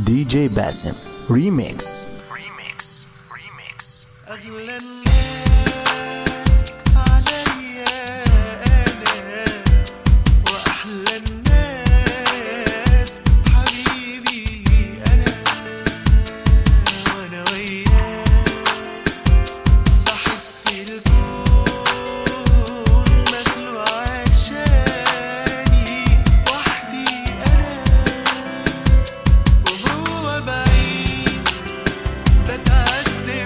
DJ Basim Remix أغلى الناس عليا أنا وأحلى الناس حبيبي أنا وأنا وياك بحس الكون مخلوق عشاني وحدي أنا وهو بعيد بتعذب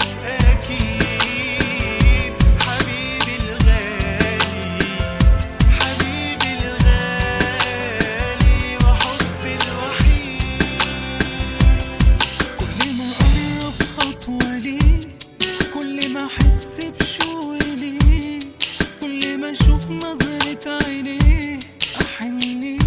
أكيد حبيبي الغالي حبيبي الغالي وحبي الوحيد كل ما أقرب خطوة ليه كل ما أحس بشوق ليه كل ما أشوف نظرة عينيه أحن ليه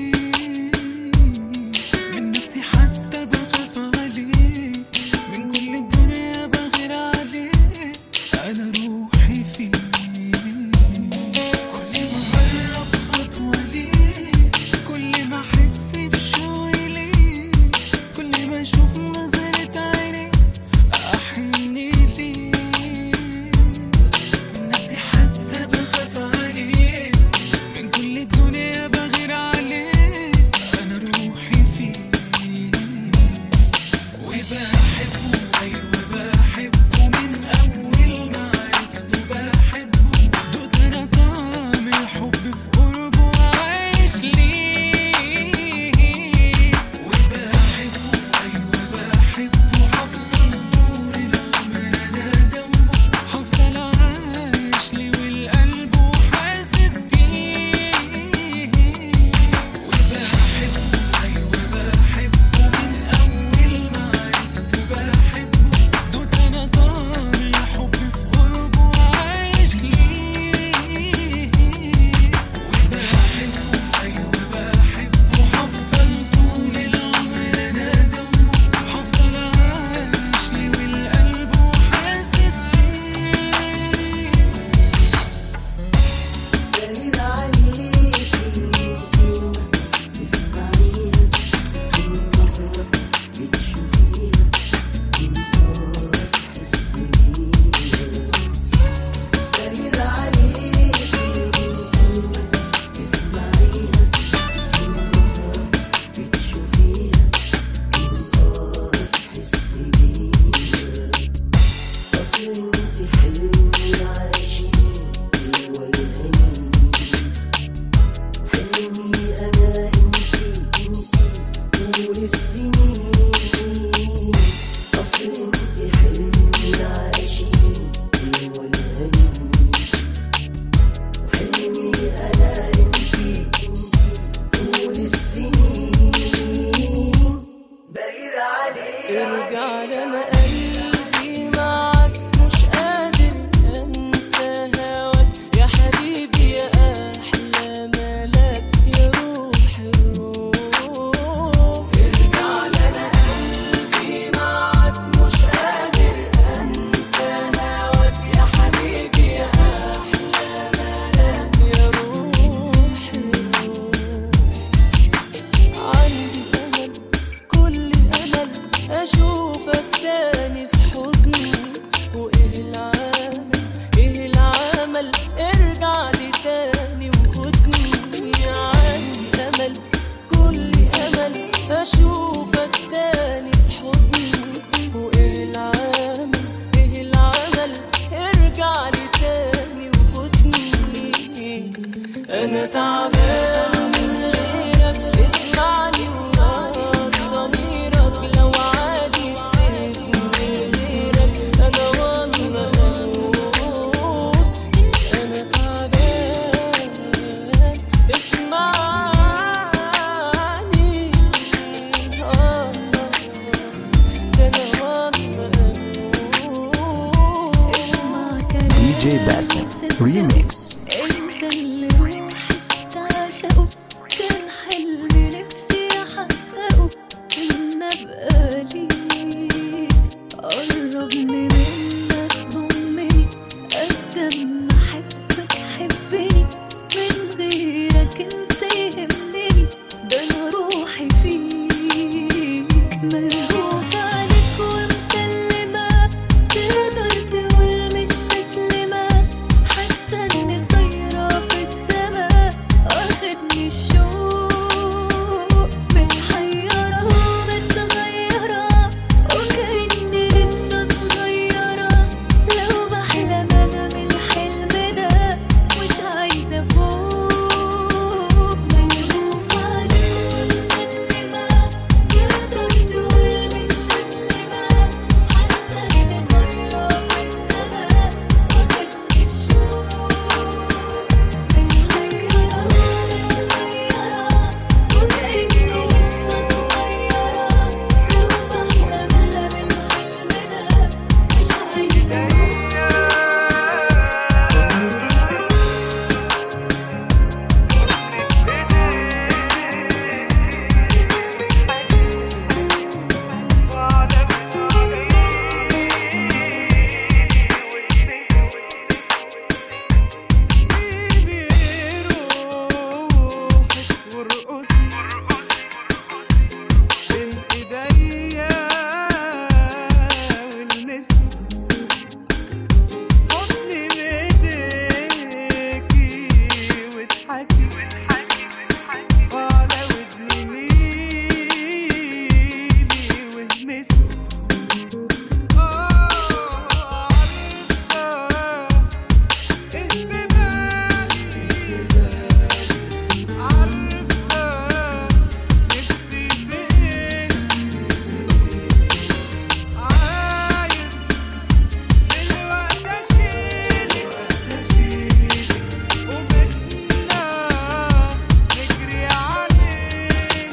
من نفسي حتى بخاف عليه من كل الدنيا بغير عليه أنا روحي فيه كل ما أقرب خطوة ليه كل ما أحس بشوق ليه كل ما أشوف نظرة عينيه أحن ليه من نفسي حتى بخاف عليه من كل الدنيا بغير عليه أنا روحي فيه وبحبه أيوة بحبه من أول ما عرفته بحبه دقت أنا طعم الحب في قربه وعايش ليه وبحبه أيوة بحبه هفضل طول العمر أنا جنبه هفضل عايش ليه والقلب وحاسس بيه وبحبه أيوة بحبه من أول ما عرفته بحبه دوت أنا طعم الحب في قربه وعايش ليه وبحبه أيوة بحبه هفضل طول العمر أنا جنبه هفضل عايش ليه والقلب وحاسس بيه دليل عليكي نسيمة تسمعيها تنفر بتشوفيها تنصار تحس بيها دليل عليكي نسيمة تسمعيها تنفر بتشوفيها تنصار تحس بيها أصل انت حلم العاشقين والهنين حلمي أنا انتي انتي طول السنين أصل انتي حلم العاشقين والهنين حلمي أنا انتي انتي طول السنين بغير عليك ارجع لنا قلبي معاك مش قادر انسى هواك يا حبيبي يا احلى ملاك يا روح الروح ارجع لنا قلبي معاك مش قادر انسى هواك يا حبيبي يا احلى ملاك يا روح الروح عندي أمل كل أمل أشوفك تاني في حضني وإيه العمل إيه العمل ارجع لي تاني وخدني عندي أمل كل أمل أشوفك تاني في حضني وإيه العمل إيه العمل ارجع لي تاني وخدني أنا تعبان من غيرك اسمعني وراضي ضميرك لو عادي تسيبني غيرك أنا والله هموت أنا تعبان اسمعني آه ده أنا والله هموت DJ Basim Remix انت اللي روحي تعشقه كان حلمي نفسي احققه ان ابقى ليك قربني منك ضمني قد ما احبك حبني من غيرك انت يهمني ده انا روحي فيك ملهوفة عليك ومسلمة تقدر تقول مستسلمة حاسة إني طايرة في السما واخدني الشوق متحيرة ومتغيرة وكأني لسه صغيرة لو بحلم أنا من الحلم ده مش عايزة أفوق ملهوفة عليك ومسلمة تقدر تقول مستسلمة حاسة إني طايرة في السما واخدني الشوق متغيرة ومتغيرة وكأني لسه صغيرة لو بحلم أنا بالحلم ده مش عايزة سيبي روحك وارقصي بين ايديا والمسك حضني بايديكي واضحكي وعلى ودني ميلي واهمسي آه عارفة إيه في بالي عارفة نفسي فين عايز دلوقتي أشيلك وبيتنا نجري عليه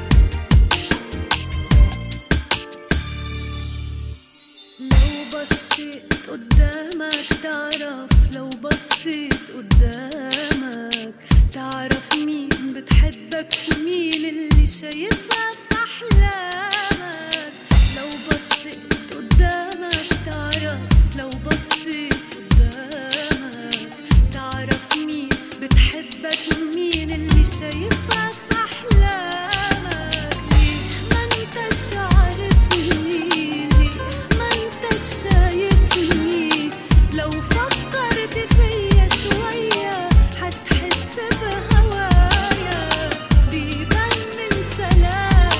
لو بصيت قدامك تعرف لو بصيت قدامك تعرف مين بتحبك ومين اللي شايفها في أحلامك لو بصيت قدامك تعرف لو بصيت قدامك تعرف مين بتحبك ومين اللي شايفها في أحلامك ليه ما انتش عارفني ليه ما انتش شايفني لو فكرت فيا شوية هتحس بهوايا بيبان من سلامك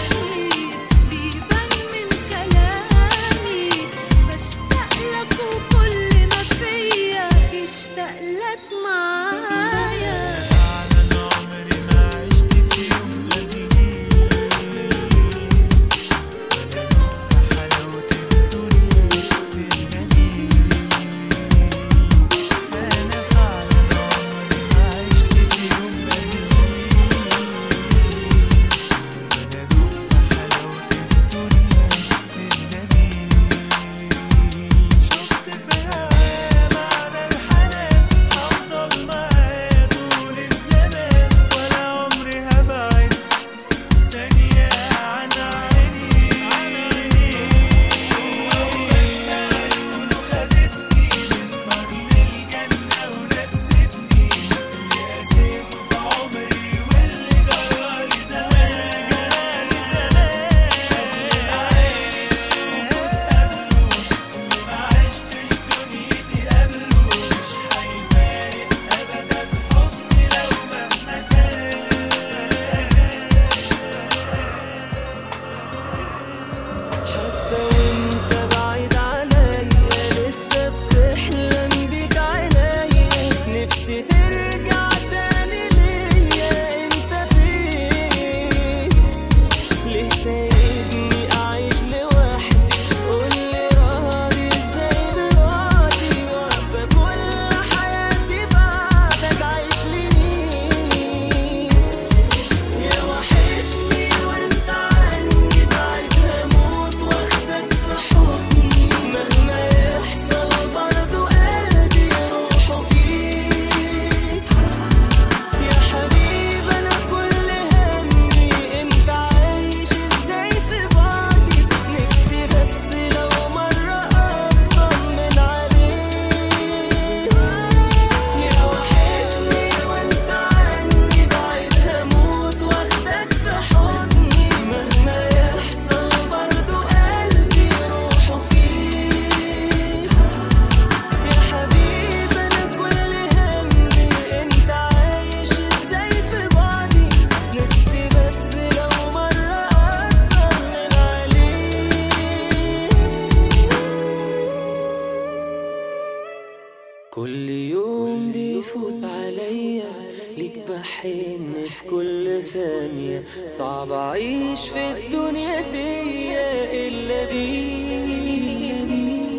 بحن في كل ثانية صعب أعيش في الدنيا دي إلا بيك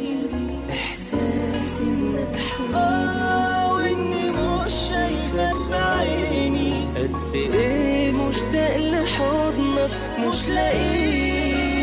إحساس إنك حبيبي وإني مش شايفك بعيني قد إيه مشتاق لحضنك مش لاقيك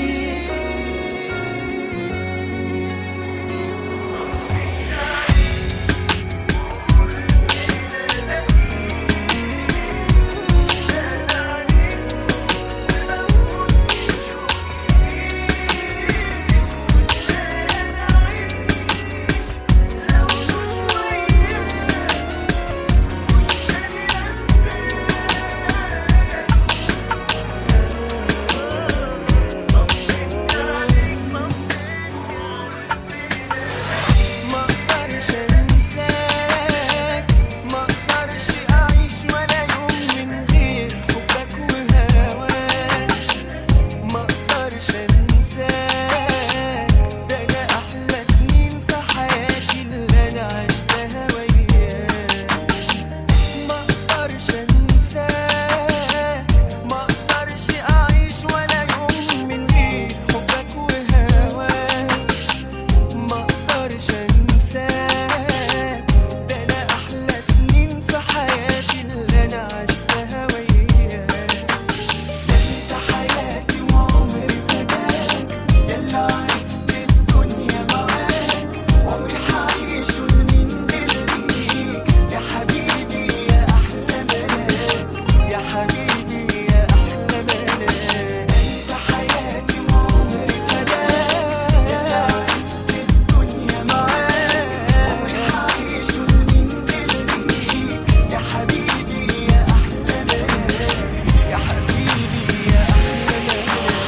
ما اقدرش انساك ما اقدرش اعيش ولا يوم من غير حبك وهواك ما اقدرش انساك ده انا احلى سنين في حياتي اللي انا عشتها وياك ما اقدرش انساك ما اقدرش اعيش ولا يوم من غير حبك وهواك ما اقدرش انساك ده انا احلى سنين في حياتي اللي انا عشتها وياك ده انت حياتي وعمري فداك يلا عرفت الدنيا معاك عمري حعيشه لمين غيرك يا حبيبي يا احلى ملاك يا حبيبي يا احلى ملاك انت حياتي وعمري فداك يلا عرفت الدنيا معاك عمري حعيشه لمين غيرك يا حبيبي يا احلى ملاك يا حبيبي يا احلى ملاك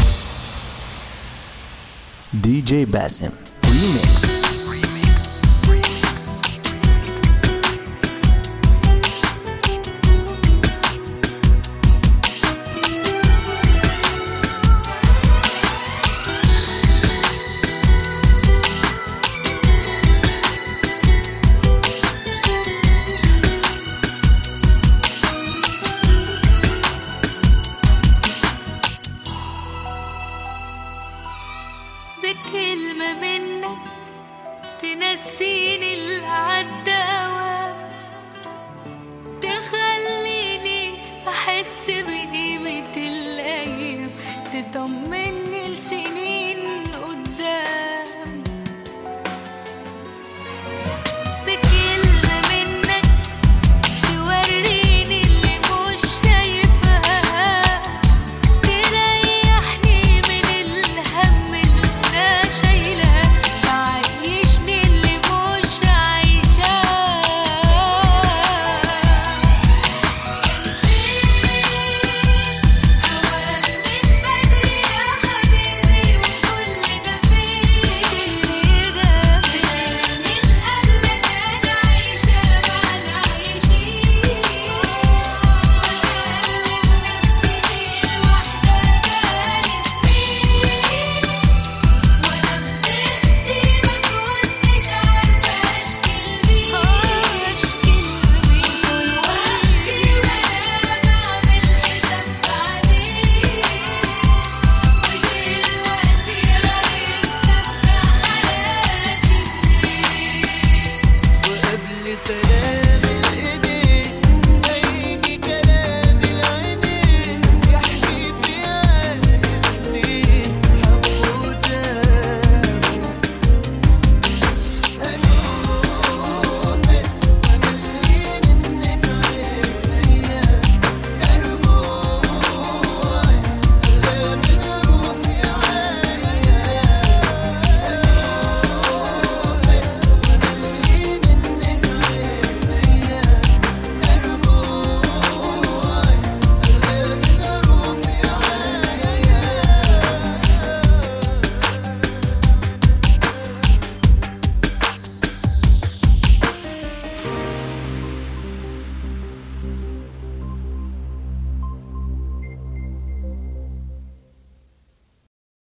DJ Basim Remix بكلمة منك تنسيني اللي عدى أوام تخليني أحس بقيمة الأيام تطمني لسنين